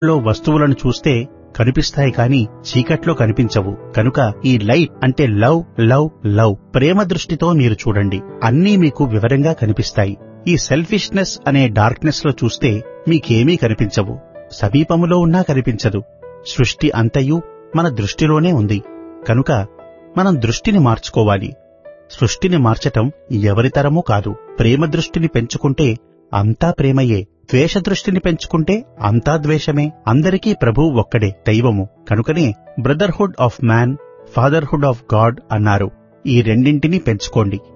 లో వస్తువులను చూస్తే కనిపిస్తాయి కాని చీకట్లో కనిపించవు కనుక ఈ లైట్ అంటే లవ్ లవ్ లవ్ ప్రేమ దృష్టితో మీరు చూడండి అన్నీ మీకు వివరంగా కనిపిస్తాయి ఈ సెల్ఫిష్నెస్ అనే డార్క్నెస్ లో చూస్తే మీకేమీ కనిపించవు సమీపములో ఉన్నా కనిపించదు సృష్టి అంతయు మన దృష్టిలోనే ఉంది కనుక మనం దృష్టిని మార్చుకోవాలి సృష్టిని మార్చటం ఎవరితరమూ కాదు ప్రేమ దృష్టిని పెంచుకుంటే అంతా ప్రేమయే ద్వేష దృష్టిని పెంచుకుంటే అంతా ద్వేషమే అందరికీ ప్రభు ఒక్కడే దైవము కనుకనే brotherhood of man fatherhood of God అన్నారు ఈ రెండింటినీ పెంచుకోండి